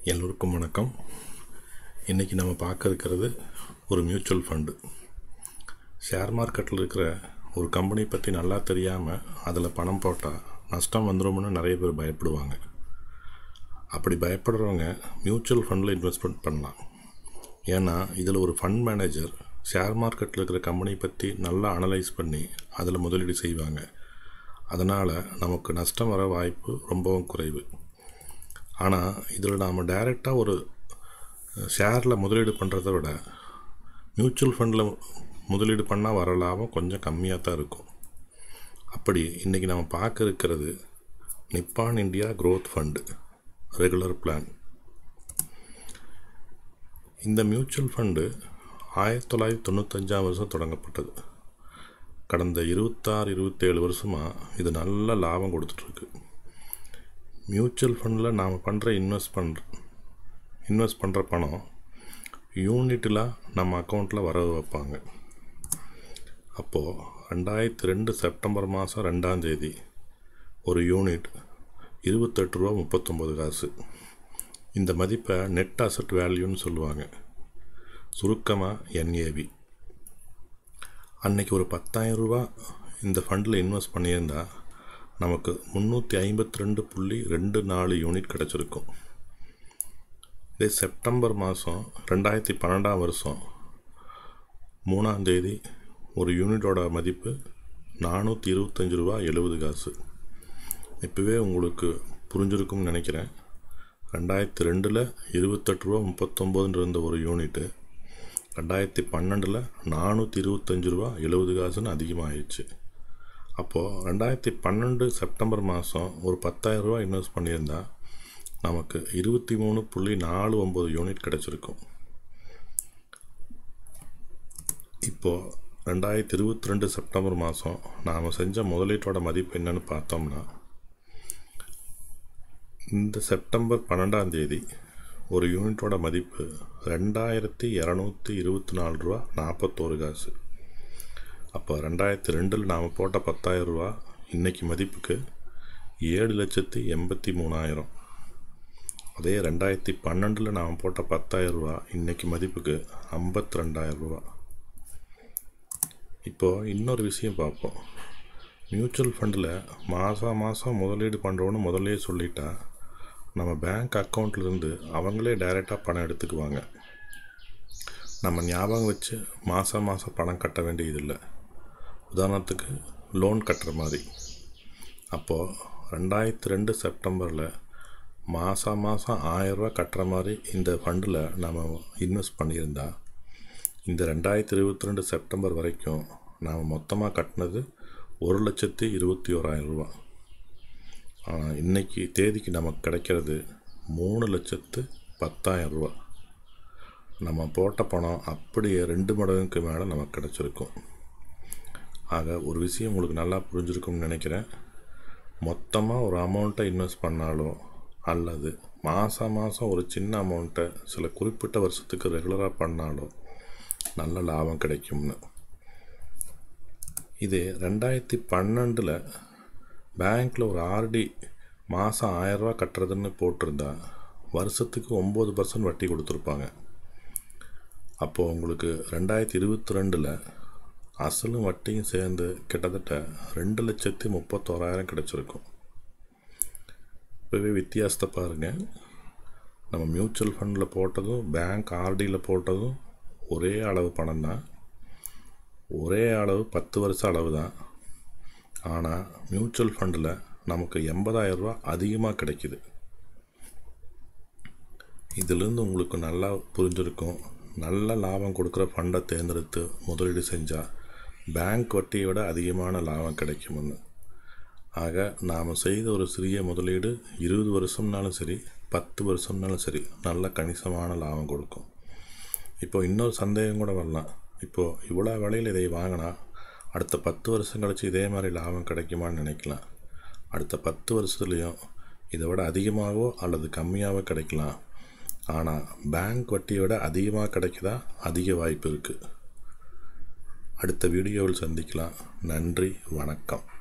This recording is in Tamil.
எல்லோருக்கும் வணக்கம் இன்றைக்கி நம்ம பார்க்க இருக்கிறது ஒரு மியூச்சுவல் ஃபண்டு ஷேர் மார்க்கெட்டில் இருக்கிற ஒரு கம்பெனி பற்றி நல்லா தெரியாமல் அதில் பணம் போட்டால் நஷ்டம் வந்துடும்னு நிறைய பேர் பயப்படுவாங்க அப்படி பயப்படுறவங்க மியூச்சுவல் ஃபண்டில் இன்வெஸ்ட்மெண்ட் பண்ணலாம் ஏன்னா இதில் ஒரு ஃபண்ட் மேனேஜர் ஷேர் மார்க்கெட்டில் இருக்கிற கம்பெனி பற்றி நல்லா அனலைஸ் பண்ணி அதில் முதலீடு செய்வாங்க அதனால் நமக்கு நஷ்டம் வர வாய்ப்பு ரொம்பவும் குறைவு ஆனால் இதில் நாம் டைரெக்டாக ஒரு ஷேரில் முதலீடு பண்ணுறத விட மியூச்சுவல் ஃபண்டில் முதலீடு பண்ணால் வர லாபம் கொஞ்சம் கம்மியாக தான் இருக்கும் அப்படி இன்றைக்கி நம்ம பார்க்க இருக்கிறது Nippon India growth fund regular plan இந்த மியூச்சுவல் ஃபண்டு ஆயிரத்தி தொள்ளாயிரத்தி தொண்ணூத்தஞ்சாம் வருஷம் தொடங்கப்பட்டது கடந்த இருபத்தாறு இருபத்தேழு வருஷமாக இது நல்ல லாபம் கொடுத்துட்ருக்கு மியூச்சுவல் ஃபண்டில் நாம் பண்ணுற இன்வெஸ்ட் பண்ணுற இன்வெஸ்ட் பண்ணுற பணம் யூனிட்டில் நம்ம அக்கௌண்ட்டில் வரவு வைப்பாங்க அப்போது ரெண்டாயிரத்தி ரெண்டு செப்டம்பர் மாதம் ரெண்டாம் தேதி ஒரு யூனிட் இருபத்தெட்டு ரூபா முப்பத்தொம்பது காசு இந்த மதிப்பை நெட் அசட் வேல்யூன்னு சொல்லுவாங்க சுருக்கமாக என்ஏவி அன்னைக்கு ஒரு பத்தாயிரம் ரூபா இந்த ஃபண்டில் இன்வெஸ்ட் பண்ணியிருந்தா நமக்கு முந்நூற்றி ஐம்பத்தி ரெண்டு புள்ளி ரெண்டு நாலு யூனிட் கிடச்சிருக்கும் இதே செப்டம்பர் மாதம் ரெண்டாயிரத்தி பன்னெண்டாம் வருஷம் மூணாம் தேதி ஒரு யூனிட்டோட மதிப்பு நானூற்றி இருபத்தஞ்சி ரூபா எழுபது காசு இப்போவே உங்களுக்கு புரிஞ்சிருக்கும்னு நினைக்கிறேன் ரெண்டாயிரத்தி ரெண்டில் இருபத்தெட்டு ரூபா முப்பத்தொம்போதுன்னு இருந்த ஒரு யூனிட்டு ரெண்டாயிரத்தி பன்னெண்டில் நானூற்றி இருபத்தஞ்சி ரூபா எழுபது காசுன்னு அதிகமாகிடுச்சு அப்போது ரெண்டாயிரத்தி பன்னெண்டு செப்டம்பர் மாதம் ஒரு பத்தாயிரம் ரூபா இன்வெஸ்ட் பண்ணியிருந்தா நமக்கு இருபத்தி மூணு புள்ளி நாலு ஒம்பது யூனிட் கிடச்சிருக்கும் இப்போது ரெண்டாயிரத்தி இருபத்தி ரெண்டு செப்டம்பர் மாதம் நாம் செஞ்ச முதலீட்டோட மதிப்பு என்னன்னு பார்த்தோம்னா இந்த செப்டம்பர் பன்னெண்டாம் தேதி ஒரு யூனிட்டோட மதிப்பு ரெண்டாயிரத்தி இரநூத்தி இருபத்தி நாலு ரூபா நாற்பத்தோரு காசு அப்போ ரெண்டாயிரத்தி ரெண்டில் நாம் போட்ட பத்தாயிரம் ரூபா இன்றைக்கி மதிப்புக்கு ஏழு லட்சத்தி எண்பத்தி மூணாயிரம் அதே ரெண்டாயிரத்தி பன்னெண்டில் நாம் போட்ட பத்தாயிரம் ரூபா இன்றைக்கி மதிப்புக்கு ஐம்பத்தி ரெண்டாயிரம் ரூபா இப்போது இன்னொரு விஷயம் பார்ப்போம் மியூச்சுவல் ஃபண்டில் மாதம் மாதம் முதலீடு பண்ணுறோன்னு முதல்லே சொல்லிட்டா நம்ம பேங்க் அக்கௌண்ட்லேருந்து அவங்களே டைரெக்டாக பணம் எடுத்துக்குவாங்க நம்ம ஞாபகம் வச்சு மாதம் மாதம் பணம் கட்ட வேண்டியதில்லை உதாரணத்துக்கு லோன் கட்டுற மாதிரி அப்போது ரெண்டாயிரத்தி ரெண்டு செப்டம்பரில் மாதம் மாதம் ஆயரூவா கட்டுற மாதிரி இந்த ஃபண்டில் நம்ம இன்வெஸ்ட் பண்ணியிருந்தா இந்த ரெண்டாயிரத்தி இருபத்தி ரெண்டு செப்டம்பர் வரைக்கும் நாம் மொத்தமாக கட்டினது ஒரு லட்சத்தி இருபத்தி ஓராயிரம் ரூபா ஆனால் இன்றைக்கி தேதிக்கு நமக்கு கிடைக்கிறது மூணு லட்சத்து பத்தாயிரம் ரூபா நம்ம போட்ட பணம் அப்படியே ரெண்டு மடங்குக்கு மேலே நமக்கு கிடச்சிருக்கும் ஆக ஒரு விஷயம் உங்களுக்கு நல்லா புரிஞ்சிருக்கும்னு நினைக்கிறேன் மொத்தமாக ஒரு அமௌண்ட்டை இன்வெஸ்ட் பண்ணாலோ அல்லது மாதம் மாதம் ஒரு சின்ன அமௌண்ட்டை சில குறிப்பிட்ட வருஷத்துக்கு ரெகுலராக பண்ணாலோ நல்ல லாபம் கிடைக்கும்னு இது ரெண்டாயிரத்தி பன்னெண்டில் பேங்க்கில் ஒரு ஆர்டி மாதம் ஆயரூவா கட்டுறதுன்னு போட்டிருந்தா வருஷத்துக்கு ஒம்பது பர்சன்ட் வட்டி கொடுத்துருப்பாங்க அப்போது உங்களுக்கு ரெண்டாயிரத்தி இருபத்தி ரெண்டில் அசலும் வட்டியும் சேர்ந்து கிட்டத்தட்ட ரெண்டு லட்சத்தி முப்பத்தோராயிரம் கிடச்சிருக்கும் இப்போவே வித்தியாசத்தை பாருங்கள் நம்ம மியூச்சுவல் ஃபண்டில் போட்டதும் பேங்க் ஆர்டியில் போட்டதும் ஒரே அளவு பணம் தான் ஒரே அளவு பத்து வருஷம் அளவு தான் ஆனால் மியூச்சுவல் ஃபண்டில் நமக்கு எண்பதாயிரம் ரூபா அதிகமாக கிடைக்கிது இதிலிருந்து உங்களுக்கு நல்லா புரிஞ்சிருக்கும் நல்ல லாபம் கொடுக்குற ஃபண்டை தேர்ந்தெடுத்து முதலீடு செஞ்சால் பேங்க் வட்டியை விட அதிகமான லாபம் கிடைக்கும்னு ஆக நாம் செய்த ஒரு சிறிய முதலீடு இருபது வருஷம்னாலும் சரி பத்து வருஷம்னாலும் சரி நல்ல கணிசமான லாபம் கொடுக்கும் இப்போ இன்னொரு சந்தேகம் கூட வரலாம் இப்போது இவ்வளோ விலையில் இதை வாங்கினா அடுத்த பத்து வருஷம் கழிச்சு இதே மாதிரி லாபம் கிடைக்குமான்னு நினைக்கலாம் அடுத்த பத்து வருஷத்துலேயும் இதை விட அதிகமாகவோ அல்லது கம்மியாகவோ கிடைக்கலாம் ஆனால் பேங்க் வட்டியை விட அதிகமாக கிடைக்கதா அதிக வாய்ப்பு இருக்குது அடுத்த வீடியோவில் சந்திக்கலாம் நன்றி வணக்கம்